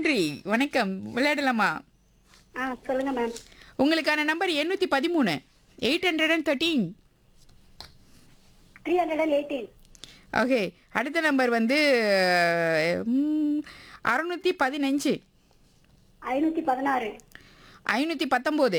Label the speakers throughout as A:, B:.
A: நன்றி வணக்கம் விளையாடலாமா
B: ஆ சொல்லுங்க மேம்
A: உங்களுக்கான நம்பர் எண்ணூற்றி பதிமூணு eight hundred and thirteen
B: three hundred and eighteen
A: okay அடுத்த நம்பர் வந்து அறுநூற்றி பதினஞ்சு
B: ஐநூத்தி பதினாறு
A: ஐநூற்றி பத்தொம்போது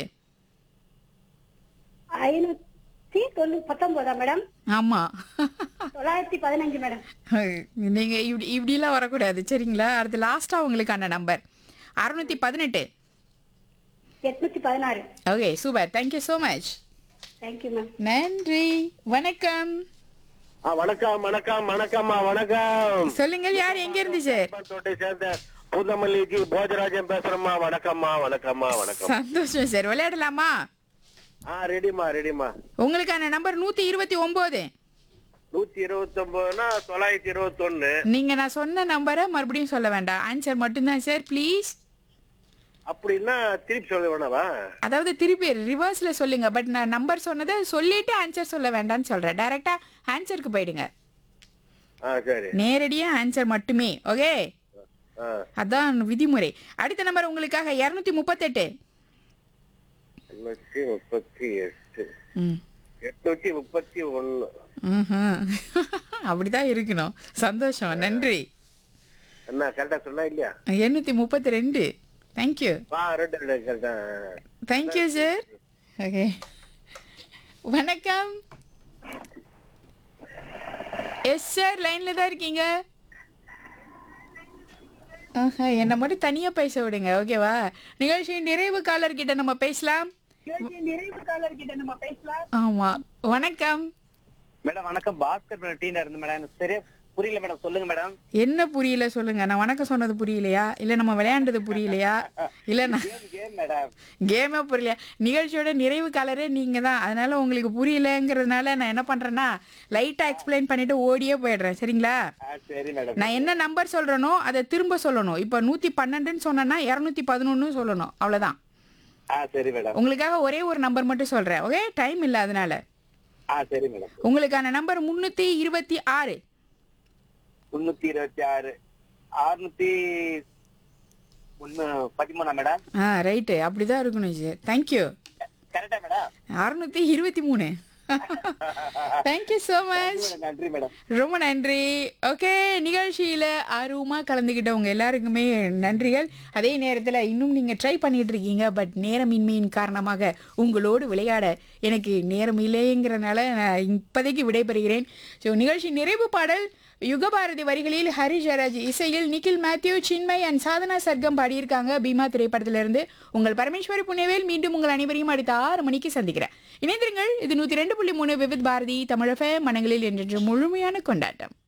B: ஐநூத்தி தொண்ணூ பத்தொன்பதா மேடம்
A: ஆமாம்
B: தொள்ளாயிரத்தி பதினஞ்சு மேடம்
A: நீங்கள் இப்படி இப்படிலாம் வரக்கூடாது சரிங்களா அடுத்து லாஸ்ட்டாக உங்களுக்கான நம்பர் அறுநூற்றி பதினெட்டு
B: எட்நூத்தி பதினாறு
A: okay super thank you so much
B: thank you ma'am
A: நன்றி வணக்கம்
C: ஆ, வணக்கம் வணக்கம் வணக்கம்மா வணக்கம்
A: சொல்லுங்கள் யார் எங்க இருந்து சார்
C: தோட்டை சேர்ந்த பூந்தமல்லிக்கு போஜராஜன் பேசுறேம்மா வணக்கம்மா வணக்கம்மா வணக்கம்
A: சந்தோஷம் சார் விளையாடலாமா
C: ஆ ரெடிமா ரெடிமா
A: உங்களுக்கான நம்பர் நூத்தி இருபத்தி ஒன்பது
C: நூத்தி இருபத்தி ஒன்பதுனா தொள்ளாயிரத்தி இருபத்தி ஒண்ணு
A: நீங்க நான் சொன்ன நம்பரை மறுபடியும் சொல்ல வேண்டாம் ஆன்சர் மட்டும்தான் சார் ப்ளீஸ்
C: அப்படின்னா திருப்பி சொல்ல வேணாவா
A: அதாவது திருப்பி ரிவர்ஸ்ல சொல்லுங்க பட் நான் நம்பர் சொன்னதை சொல்லிட்டு ஆன்சர் சொல்ல வேண்டாம்னு சொல்றேன் டைரக்டா ஆன்சருக்கு போயிடுங்க
C: ஆ சரி
A: நேரடியா ஆன்சர் மட்டுமே ஓகே
C: ஆ
A: அதான் விதிமுறை அடுத்த நம்பர் உங்களுக்காக இரநூத்தி முப்பத்தெட்டு
C: எண்ணூத்தி முப்பத்தி எட்டு
A: ம்
C: எட்நூத்தி முப்பத்தி ஒண்ணு
A: ம்ஹும். அப்படிதான் இருக்கணும் சந்தோஷம் நன்றி
C: என்ன கரெக்டா சொன்னா இல்லையா
A: எண்ணூத்தி முப்பத்தி ரெண்டு தேங்க்யூ
C: ஆ ரெண்டு ரெண்டு கரெக்டா
A: தேங்க்யூ சார் ஓகே வணக்கம் எஸ் சார் லைன்ல தான் இருக்கீங்க ஆஹா என்னை மட்டும் தனியா பேச விடுங்க ஓகேவா நிகழ்ச்சியின் நிறைவு காலர் கிட்ட நம்ம பேசலாம்
B: நிறைவு காலர் கிட்ட நம்ம பேசலாம்
A: ஆமா வணக்கம்
D: மேடம் வணக்கம் பாஸ்கர் மேடம் டீனா இருந்து மேடம் எனக்கு சரியா புரியல மேடம் சொல்லுங்க மேடம்
A: என்ன புரியல சொல்லுங்க நான் வணக்கம் சொன்னது புரியலையா இல்ல நம்ம விளையாண்டது புரியலையா இல்ல நான்
D: கேம் கேம் மேடம்
A: கேமே புரியல நிகழ்ச்சியோட நிறைவு காலரே நீங்க தான் அதனால உங்களுக்கு புரியலங்கிறதுனால நான் என்ன பண்றேன்னா லைட்டா எக்ஸ்பிளைன் பண்ணிட்டு ஓடியே போயிடுறேன் சரிங்களா
D: ஆ சரி மேடம்
A: நான் என்ன நம்பர் சொல்றேனோ அதை திரும்ப சொல்லணும் இப்போ நூத்தி பன்னெண்டுன்னு சொன்னேன்னா இரநூத்தி பதினொன்னு சொல்லணும் அவ்வளவுதான்
D: ஆ சரி மேடம்
A: உங்களுக்காக ஒரே ஒரு நம்பர் மட்டும் சொல்றேன் ஓகே டைம் இல்லை அதனால
D: ஆ சரி மேடம்
A: உங்களுக்கான நம்பர் முன்னூத்தி இருபத்தி ஆறு
D: முன்னூத்தி இருபத்தி ஆறு அறுநூத்தி ஒன்னு பதிமூணா மேடம்
A: ஆ ரைட்டு அப்படிதான் இருக்கணும் சார் தேங்க்யூ
D: கரெக்டா மேடம்
A: அறுநூத்தி இருபத்தி மூணு தேங்க்யூ ஸோ மச்
D: நன்றி மேடம்
A: ரொம்ப நன்றி ஓகே நிகழ்ச்சியில் ஆர்வமாக கலந்துக்கிட்டவங்க எல்லாருக்குமே நன்றிகள் அதே நேரத்தில் இன்னும் நீங்கள் ட்ரை பண்ணிட்டு இருக்கீங்க பட் நேரமின்மையின் காரணமாக உங்களோடு விளையாட எனக்கு நேரம் இல்லைங்கிறனால நான் இப்போதைக்கு விடைபெறுகிறேன் ஸோ நிகழ்ச்சி நிறைவு பாடல் யுகபாரதி வரிகளில் ஹரி ஜெயராஜ் இசையில் நிக்கில் மேத்யூ சின்மய் அண்ட் சாதனா சர்க்கம் பாடியிருக்காங்க பீமா திரைப்படத்திலிருந்து உங்கள் பரமேஸ்வரி புனேவேல் மீண்டும் உங்கள் அனைவரையும் அடுத்த ஆறு மணிக்கு சந்திக்கிறேன் இணைந்திருங்கள் இது நூற்றி ரெண்டு புள்ளி மூணு விவித் பாரதி தமிழக மனங்களில் என்றென்று முழுமையான கொண்டாட்டம்